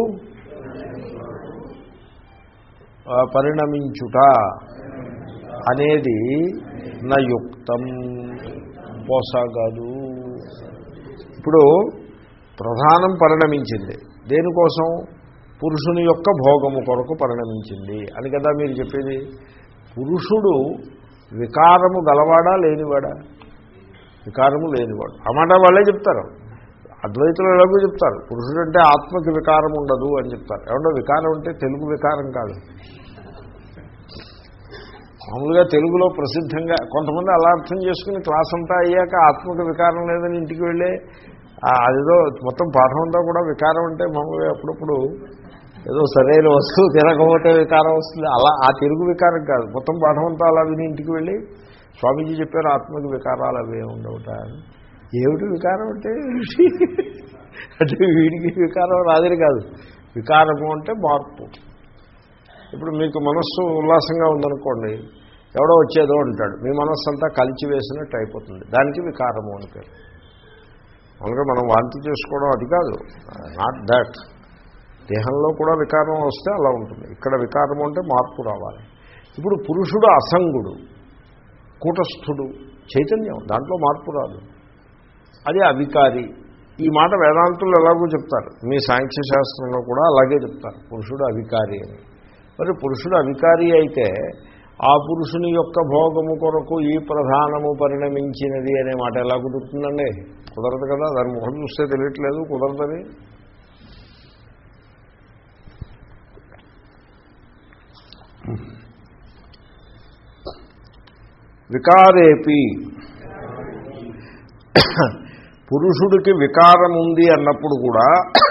ఆ, పరిణమించుట అనేది నయుక్తం పొసగదు ఇప్పుడు ప్రధానం పరిణమించింది దేనికోసం పురుషుని యొక్క భోగము కొరకు పరిణమించింది అని కదా మీరు చెప్పేది పురుషుడు వికారము గలవాడా లేనివాడా వికారము లేనివాడు ఆ మాట వాళ్ళే చెప్తారు అద్వైతులు ఎలాగో చెప్తారు పురుషుడు అంటే ఆత్మకి వికారం ఉండదు అని చెప్తారు ఏమంటే వికారం అంటే తెలుగు వికారం కాదు మామూలుగా తెలుగులో ప్రసిద్ధంగా కొంతమంది అలా అర్థం చేసుకుని క్లాస్ అంతా అయ్యాక ఆత్మకు వికారం లేదని ఇంటికి వెళ్ళే ఆ- అదేదో మొత్తం పాఠం అంతా కూడా వికారం అంటే మామూలుగా అప్పుడప్పుడు ఏదో సరైన వస్తువు తినకపోతే వికారం వస్తుంది అలా ఆ తిరుగు వికారం కాదు మొత్తం పాఠం అంతా అలా విని ఇంటికి వెళ్ళి స్వామీజీ చెప్పారు ఆత్మకి వికారాలు అవే ఉండవుట అని ఏమిటి వికారం అంటే ఏమిటి? అంటే వీడికి వికారం రాదని కాదు వికారము అంటే మార్పు ఇప్పుడు మీకు మనస్సు ఉల్లాసంగా ఉందనుకోండి ఎవడో వచ్చేదో అంటాడు మీ మనస్సు అంతా కలిచి వేసినట్టు అయిపోతుంది దానికి వికారము అని పేరు మామూలుగా మనం వాంతి చేసుకోవడం అది కాదు నాట్ దాట్ దేహంలో కూడా వికారం వస్తే అలా ఉంటుంది ఇక్కడ వికారం అంటే మార్పు రావాలి ఇప్పుడు పురుషుడు అసంగుడు కూటస్థుడు చైతన్యం దాంట్లో మార్పు రాదు అది అవికారి ఈ మాట వేదాంతులు ఎలాగో చెప్తారు మీ సాంఖ్య శాస్త్రంలో కూడా అలాగే చెప్తారు పురుషుడు అవికారి అని మరి పురుషుడు అవికారి అయితే ఆ పురుషుని యొక్క భోగము కొరకు ఈ ప్రధానము పరిణమించినది అనే మాట ఎలా కుదురుతుందండి కుదరదు కదా దాని ముఖం చూస్తే తెలియట్లేదు కుదరదని వికారేపి పురుషుడికి వికారం ఉంది అన్నప్పుడు కూడా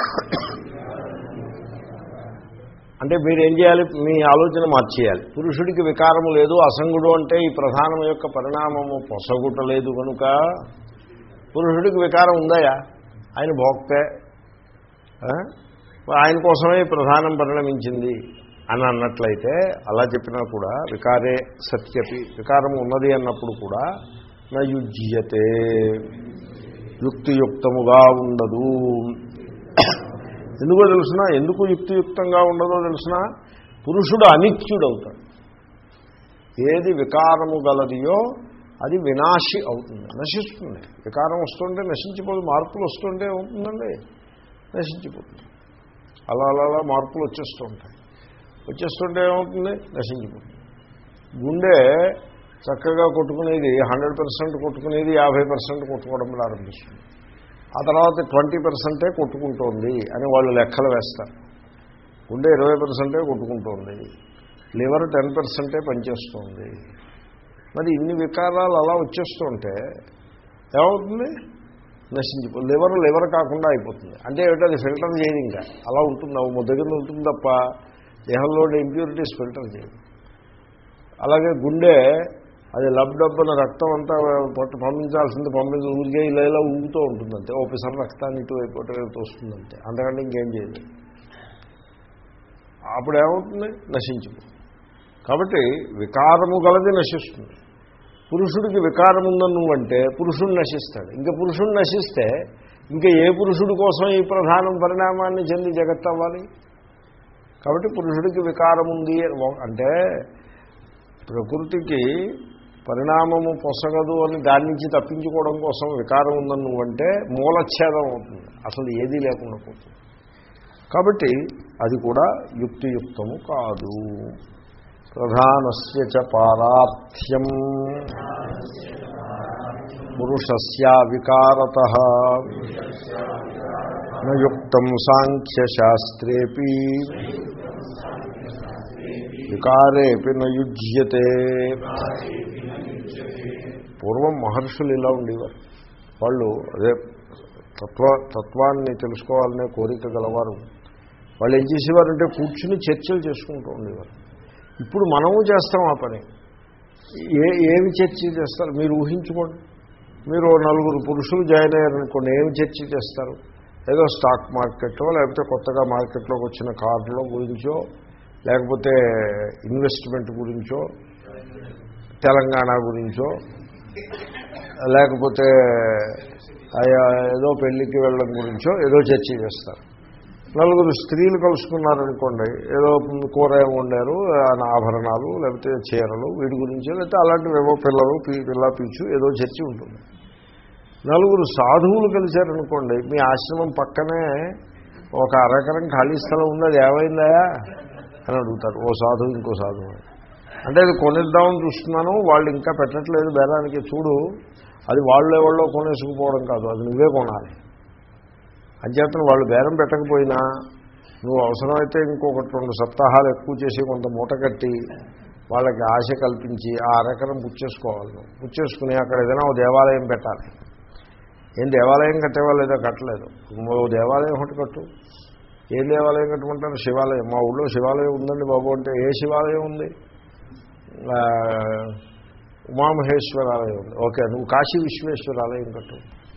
అంటే మీరు ఏం చేయాలి మీ ఆలోచన మార్చేయాలి పురుషుడికి వికారము లేదు అసంగుడు అంటే ఈ ప్రధానం యొక్క పరిణామము పొసగుటలేదు కనుక పురుషుడికి వికారం ఉందాయా ఆయన భోక్తే ఆ? ఆయన కోసమే ఈ ప్రధానం పరిణమించింది అని అన్నట్లయితే అలా చెప్పినా కూడా వికారే సత్యపి వికారం ఉన్నది అన్నప్పుడు కూడా నయుజ్యతే యుక్తియుక్తముగా ఉండదు ఎందుకో తెలుసిన ఎందుకు యుక్తియుక్తంగా ఉండదో తెలుసిన పురుషుడు అనిత్యుడవుతాడు ఏది వికారము గలదియో అది వినాశి అవుతుంది నశిస్తుంది వికారం వస్తుంటే నశించిపోదు మార్పులు వస్తుంటే ఏమవుతుందండి నశించిపోతుంది అలా అలా అలా మార్పులు వచ్చేస్తూ ఉంటాయి వచ్చేస్తుంటే ఏమవుతుంది నశించిపోతుంది గుండె చక్కగా కొట్టుకునేది హండ్రెడ్ పర్సెంట్ కొట్టుకునేది యాభై పర్సెంట్ కొట్టుకోవడం ప్రారంభిస్తుంది ఆ తర్వాత ట్వంటీ పర్సెంటే కొట్టుకుంటోంది అని వాళ్ళు లెక్కలు వేస్తారు గుండె ఇరవై పర్సెంటే కొట్టుకుంటోంది లివర్ టెన్ పర్సెంటే పనిచేస్తుంది మరి ఇన్ని వికారాలు అలా వచ్చేస్తుంటే ఏమవుతుంది నశించిపో లివర్ లివర్ కాకుండా అయిపోతుంది అంటే ఏమిటో అది ఫిల్టర్ చేయదు ఇంకా అలా ఉంటుంది అవి ముద్ద కింద ఉంటుంది తప్ప దేహంలో ఇంప్యూరిటీస్ ఫిల్టర్ చేయదు అలాగే గుండె అది లబ్ డబ్బున రక్తం అంతా పట్టు పంపించాల్సింది పంపించి ఊరికే ఇలా ఇలా ఊగుతూ ఉంటుంది అంతే ఓపెసర్ రక్తాన్ని ఇటు అయిపోతే వస్తుందంతే అంతకంటే ఇంకేం చేయదు అప్పుడు ఏమవుతుంది నశించిపోతుంది కాబట్టి వికారము గలది నశిస్తుంది పురుషుడికి వికారం ఉందని నువ్వంటే పురుషుడు నశిస్తాడు ఇంకా పురుషుడు నశిస్తే ఇంకా ఏ పురుషుడి కోసం ఈ ప్రధానం పరిణామాన్ని చెంది జగత్ అవ్వాలి కాబట్టి పురుషుడికి వికారం ఉంది అంటే ప్రకృతికి పరిణామము పొసగదు అని దాని నుంచి తప్పించుకోవడం కోసం వికారం ఉందని నువ్వంటే మూలఛేదం అవుతుంది అసలు ఏదీ లేకుండా పోతుంది కాబట్టి అది కూడా యుక్తియుక్తము కాదు ప్రధానస్య చ పారార్థ్యం పురుషస్య వికారత నయుక్తం సాంఖ్యశాస్త్రేపి వికారేపి నయుజ్యతే పూర్వం మహర్షులు ఇలా ఉండేవారు వాళ్ళు అదే తత్వ తత్వాన్ని తెలుసుకోవాలనే కోరిక గలవారు వాళ్ళు ఏం చేసేవారంటే కూర్చుని చర్చలు చేసుకుంటూ ఉండేవారు ఇప్పుడు మనము చేస్తాం ఆ పని ఏ ఏమి చర్చ చేస్తారు మీరు ఊహించుకోండి మీరు నలుగురు పురుషులు జాయిన్ అయ్యారనుకోండి ఏమి చర్చ చేస్తారు ఏదో స్టాక్ మార్కెట్లో లేకపోతే కొత్తగా మార్కెట్లోకి వచ్చిన కార్డులో గురించో లేకపోతే ఇన్వెస్ట్మెంట్ గురించో తెలంగాణ గురించో లేకపోతే ఏదో పెళ్లికి వెళ్ళడం గురించో ఏదో చర్చ చేస్తారు నలుగురు స్త్రీలు కలుసుకున్నారనుకోండి ఏదో కూర ఏమి వండారు ఆభరణాలు లేకపోతే చీరలు వీటి గురించి లేకపోతే అలాంటివి ఏవో పిల్లలు పిల్ల పీచు ఏదో చర్చ ఉంటుంది నలుగురు సాధువులు కలిశారనుకోండి మీ ఆశ్రమం పక్కనే ఒక అరెకరం ఖాళీ స్థలం ఉంది అది ఏమైందా అని అడుగుతారు ఓ సాధువు ఇంకో సాధువు అంటే అది కొనిద్దామని చూస్తున్నాను వాళ్ళు ఇంకా పెట్టట్లేదు బేరానికి చూడు అది వాళ్ళు ఎవరో కొనేసుకుపోవడం కాదు అది నువ్వే కొనాలి అంచేతను వాళ్ళు బేరం పెట్టకపోయినా నువ్వు అవసరమైతే ఇంకొకటి రెండు సప్తాహాలు ఎక్కువ చేసి కొంత మూట కట్టి వాళ్ళకి ఆశ కల్పించి ఆ అరకరం పుచ్చేసుకోవాలి నువ్వు పుచ్చేసుకుని అక్కడ ఏదైనా ఒక దేవాలయం పెట్టాలి ఏం దేవాలయం కట్టేవా లేదా కట్టలేదు ఓ దేవాలయం ఒకటి కట్టు ఏం దేవాలయం కట్టమంటారు శివాలయం మా ఊళ్ళో శివాలయం ఉందండి బాబు అంటే ఏ శివాలయం ఉంది ఆ, ఉమామహేశ్వరాలయం ఉంది ఓకే నువ్వు కాశీ విశ్వేశ్వరాలయం కట్టు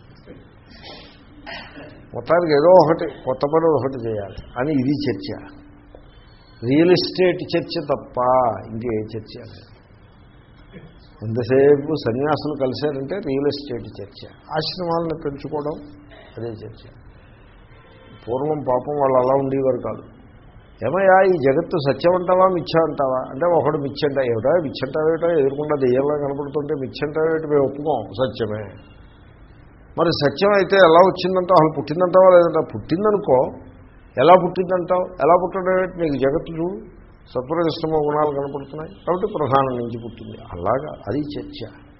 మొత్తానికి ఏదో ఒకటి కొత్త పని ఒకటి చేయాలి అని ఇది చర్చ రియల్ ఎస్టేట్ చర్చ తప్ప ఇంకే చర్చ లేదు ఎంతసేపు సన్యాసులు కలిశారంటే రియల్ ఎస్టేట్ చర్చ ఆశ్రమాలను పెంచుకోవడం అదే చర్చ పూర్వం పాపం వాళ్ళు అలా ఉండేవారు కాదు ఏమయ్యా ఈ జగత్తు సత్యం అంటావా మిచ్చ అంటావా అంటే ఒకడు మిచ్చంట ఏమిటా మిచ్చంటావేటో ఎదుర్కొండా దెయ్యంలా కనపడుతుంటే మిచ్చంటావేటి మేము ఒప్పుకోం సత్యమే మరి సత్యం అయితే ఎలా వచ్చిందంటావు అసలు పుట్టిందంటావా లేదంటా పుట్టిందనుకో ఎలా పుట్టిందంటావు ఎలా పుట్టడం ఏంటి నీకు జగత్తు చూడు సత్వరజస్తమ గుణాలు కనపడుతున్నాయి కాబట్టి ప్రధానం నుంచి పుట్టింది అలాగా అది చర్చ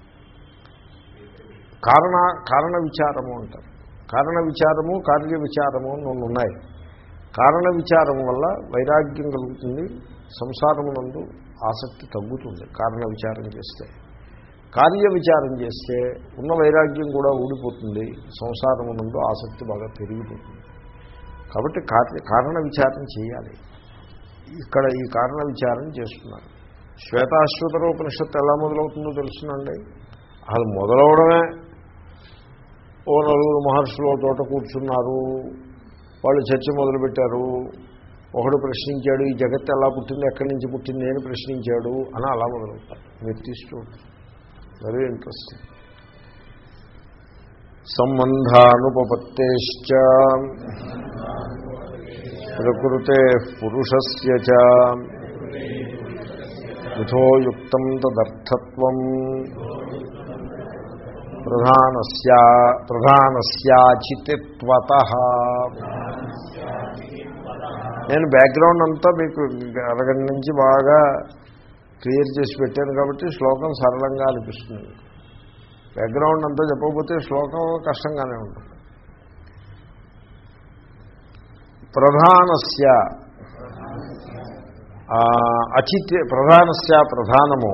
కారణ కారణ విచారము అంటారు కారణ విచారము కార్య విచారము అని రెండు ఉన్నాయి కారణ విచారం వల్ల వైరాగ్యం కలుగుతుంది సంసారమునందు ఆసక్తి తగ్గుతుంది కారణ విచారం చేస్తే కార్య విచారం చేస్తే ఉన్న వైరాగ్యం కూడా ఊడిపోతుంది సంసారమునందు ఆసక్తి బాగా పెరిగిపోతుంది కాబట్టి కార్య కారణ విచారం చేయాలి ఇక్కడ ఈ కారణ విచారం చేస్తున్నారు శ్వేతాశ్వతరోపనిషత్తు ఎలా మొదలవుతుందో తెలుసునండి అసలు మొదలవడమే ఓ నలుగురు మహర్షులు ఓ చోట కూర్చున్నారు వాళ్ళు చర్చ మొదలుపెట్టారు ఒకడు ప్రశ్నించాడు ఈ జగత్తు ఎలా పుట్టింది ఎక్కడి నుంచి పుట్టింది అని ప్రశ్నించాడు అని అలా మొదలవుతారు మీరు తీస్తూ వెరీ ఇంట్రెస్టింగ్ సంబంధానుపపత్తేశ్చ ప్రకృతే పురుషస్య చ యథోయుక్తం తదర్థత్వం ప్రధానస్యా ప్రధానస్యాచితిత్వత నేను బ్యాక్గ్రౌండ్ అంతా మీకు అరగంట నుంచి బాగా క్లియర్ చేసి పెట్టాను కాబట్టి శ్లోకం సరళంగా అనిపిస్తుంది బ్యాక్గ్రౌండ్ అంతా చెప్పకపోతే శ్లోకం కష్టంగానే ఉంటుంది ప్రధానస్య ఆ, అచిత్ ప్రధానస్య ప్రధానము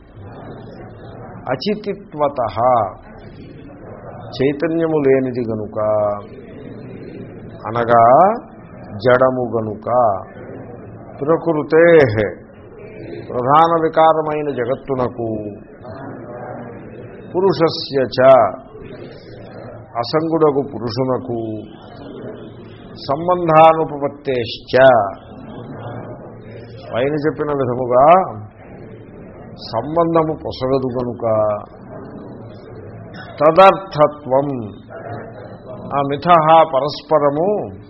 అచితిత్వత చైతన్యము లేనిది గనుక అనగా జడము గనుక ప్రకృతే ప్రధాన వికారమైన జగత్తునకు పురుషస్య చ అసంగుడకు పురుషునకు సంబంధానుపపత్తేశ్చ పైన చెప్పిన విధముగా సంబంధము పొసగదు కనుక తదర్థత్వం ఆ మిథ పరస్పరము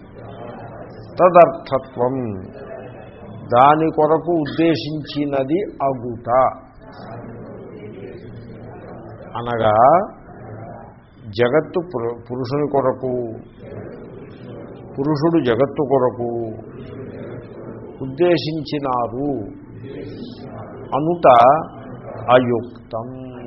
తదర్థత్వం దాని కొరకు ఉద్దేశించినది అగుట అనగా జగత్తు పురు- పురుషుని కొరకు పురుషుడు జగత్తు కొరకు ఉద్దేశించినారు అనుట అయుక్తం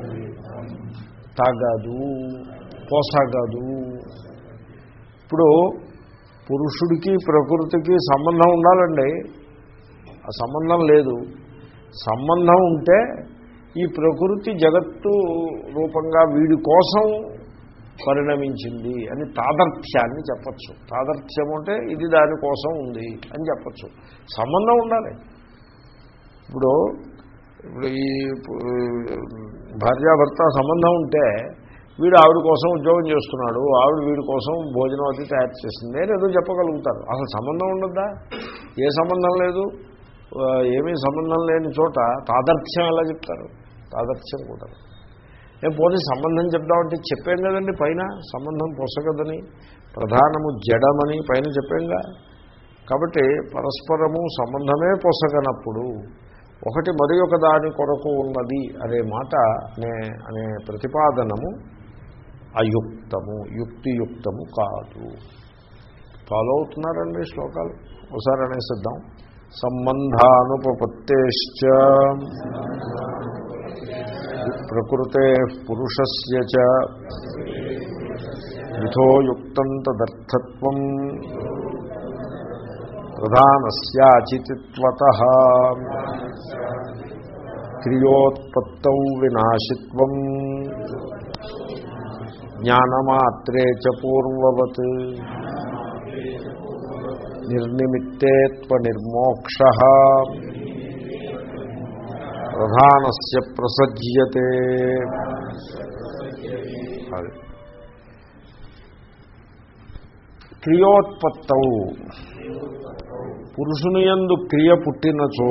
తగదు పొసగదు ఇప్పుడు పురుషుడికి ప్రకృతికి సంబంధం ఉండాలండి ఆ సంబంధం లేదు సంబంధం ఉంటే ఈ ప్రకృతి జగత్తు రూపంగా వీడి కోసం పరిణమించింది అని తాదర్థ్యాన్ని చెప్పచ్చు తాదర్థ్యం అంటే ఇది దానికోసం ఉంది అని చెప్పచ్చు సంబంధం ఉండాలి ఇప్పుడు ఇప్పుడు ఈ భార్యాభర్త సంబంధం ఉంటే వీడు ఆవిడ కోసం ఉద్యోగం చేస్తున్నాడు ఆవిడ వీడి కోసం భోజనం అది తయారు చేస్తుంది నేను ఏదో చెప్పగలుగుతారు అసలు సంబంధం ఉండద్దా ఏ సంబంధం లేదు ఆ, ఏమీ సంబంధం లేని చోట తాదర్థ్యం ఎలా చెప్తారు తాదర్థ్యం కూడా నేను పోనీ సంబంధం చెప్దామంటే చెప్పాం కదండి పైన సంబంధం పొసగదని ప్రధానము జడమని పైన చెప్పాంగా కాబట్టి పరస్పరము సంబంధమే పొసగనప్పుడు ఒకటి మరి ఒక దాని కొరకు ఉన్నది అనే మాట అనే అనే ప్రతిపాదనము అయుక్తము యుక్తియుక్తము కాదు ఫాలో అవుతున్నారండి శ్లోకాలు ఒకసారి అనేసిద్దాం సంబంధానుపపత్తేశ్చ ప్రకృతే పురుషస్య చ యథోయుక్తం తదర్థత్వం ప్రధానస్యాచితిత్వత క్రియోత్పత్తౌ వినాశిత్వం జ్ఞానమాత్రే చ పూర్వవత్ నిర్నిమిత్తేత్వ నిర్మోక్ష ప్రధానస్య ప్రసజ్యతే అది క్రియోత్పత్తౌ పురుషుని యందు క్రియ పుట్టినచో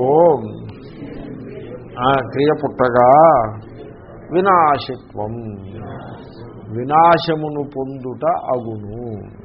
ఆ, క్రియ పుట్టగా వినాశత్వం వినాశమును పొందుట అగును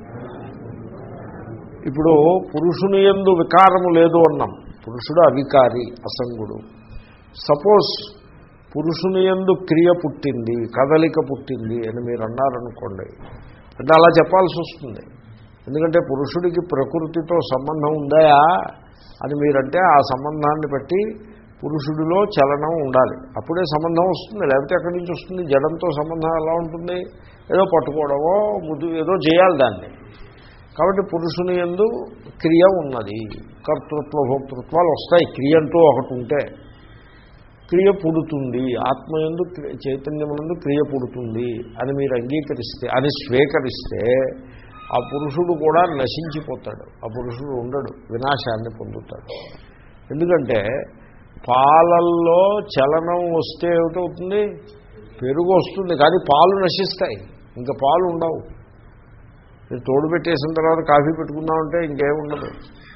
ఇప్పుడు పురుషుని యందు వికారము లేదు అన్నాం పురుషుడు అవికారి అసంగుడు సపోజ్ పురుషుని యందు క్రియ పుట్టింది కదలిక పుట్టింది అని మీరు అన్నారనుకోండి అంటే అలా చెప్పాల్సి వస్తుంది ఎందుకంటే పురుషుడికి ప్రకృతితో సంబంధం ఉందాయా అని మీరంటే ఆ సంబంధాన్ని బట్టి పురుషుడిలో చలనం ఉండాలి అప్పుడే సంబంధం వస్తుంది లేకపోతే ఎక్కడి నుంచి వస్తుంది జడంతో సంబంధం ఎలా ఉంటుంది ఏదో పట్టుకోవడమో ముద్దు ఏదో చేయాలి దాన్ని కాబట్టి పురుషుని ఎందు క్రియ ఉన్నది కర్తృత్వ భోక్తృత్వాలు వస్తాయి క్రియ అంటూ ఒకటి ఉంటే క్రియ పుడుతుంది ఆత్మ ఎందు చైతన్యమునందు క్రియ పుడుతుంది అని మీరు అంగీకరిస్తే అని స్వీకరిస్తే ఆ పురుషుడు కూడా నశించిపోతాడు ఆ పురుషుడు ఉండడు వినాశాన్ని పొందుతాడు ఎందుకంటే పాలల్లో చలనం వస్తే ఏమిటవుతుంది పెరుగు వస్తుంది కానీ పాలు నశిస్తాయి ఇంకా పాలు ఉండవు మీరు తోడు పెట్టేసిన తర్వాత కాఫీ పెట్టుకుందామంటే ఇంకేం ఉండదు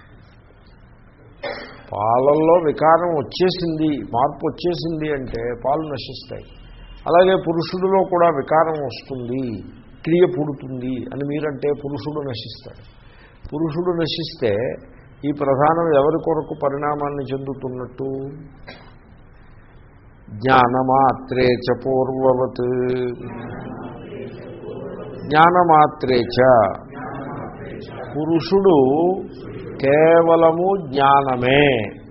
పాలల్లో వికారం వచ్చేసింది మార్పు వచ్చేసింది అంటే పాలు నశిస్తాయి అలాగే పురుషుడిలో కూడా వికారం వస్తుంది క్రియ పుడుతుంది అని మీరంటే పురుషుడు నశిస్తాడు పురుషుడు నశిస్తే ఈ ప్రధానం ఎవరి కొరకు పరిణామాన్ని చెందుతున్నట్టు జ్ఞానమాత్రే చ పూర్వవత్ జ్ఞానమాత్రే చ పురుషుడు కేవలము జ్ఞానమే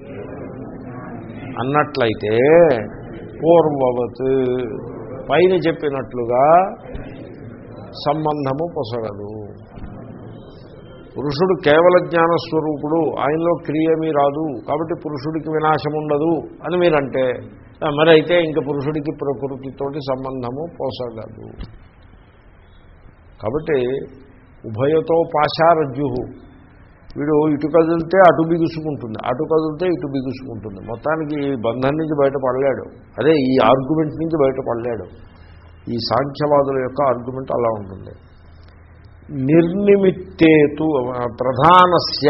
అన్నట్లయితే పూర్వవత్ పైన చెప్పినట్లుగా సంబంధము పొసగదు పురుషుడు కేవల జ్ఞానస్వరూపుడు ఆయనలో క్రియమీ రాదు కాబట్టి పురుషుడికి వినాశం ఉండదు అని మీరంటే ఆ, మరి అయితే ఇంక పురుషుడికి ప్రకృతితోటి సంబంధము పోసగదు కాబట్టి ఉభయతో పాశారజ్జు వీడు ఇటు కదిలితే అటు బిగుసుకుంటుంది అటు కదిలితే ఇటు బిగుసుకుంటుంది మొత్తానికి ఈ బంధం నుంచి బయటపడలేడు అదే ఈ ఆర్గ్యుమెంట్ నుంచి బయటపడలేడు ఈ సాంఖ్యవాదుల యొక్క ఆర్గ్యుమెంట్ అలా ఉంటుంది నిర్నిమిత్తేతు ప్రధానస్య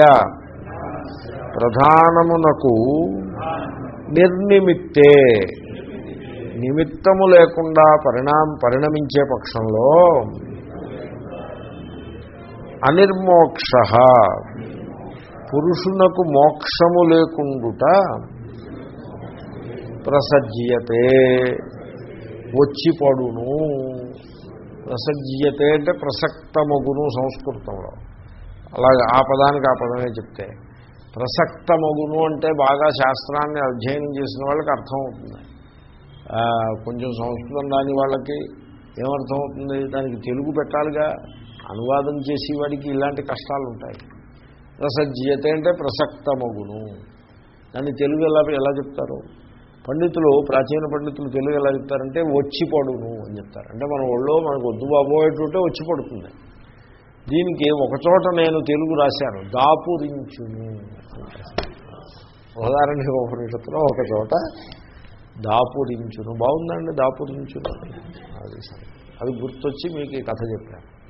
ప్రధానమునకు నిర్నిమిత్తే నిమిత్తము లేకుండా పరిణామ పరిణమించే పక్షంలో అనిర్మోక్ష పురుషునకు మోక్షము లేకుండుట ప్రసజ్యతే వచ్చిపడును ప్రసజ్యతే అంటే ప్రసక్తమగును సంస్కృతంలో అలాగే ఆ పదానికి ఆ పదమే చెప్తే ప్రసక్తమగును అంటే బాగా శాస్త్రాన్ని అధ్యయనం చేసిన వాళ్ళకి అర్థమవుతుంది ఆ, కొంచెం సంస్కృతం రాని వాళ్ళకి ఏమర్థం అవుతుంది దానికి తెలుగు పెట్టాలిగా అనువాదం చేసేవాడికి ఇలాంటి కష్టాలు ఉంటాయి ప్రసజ్యత అంటే ప్రసక్తమగును దాన్ని తెలుగు ఎలా ఎలా చెప్తారు పండితులు ప్రాచీన పండితులు తెలుగు ఎలా చెప్తారంటే వచ్చి పడును అని చెప్తారు అంటే మన ఒళ్ళో మనకు వద్దు బాబోయేటుంటే వచ్చి పడుతుంది దీనికి ఒకచోట నేను తెలుగు రాశాను దాపురించును ఉదాహరణ ఉపనిషత్తులో ఒక చోట దాపురించును బాగుందండి దాపురించును అది సరే అది గుర్తొచ్చి మీకు ఈ కథ చెప్పాను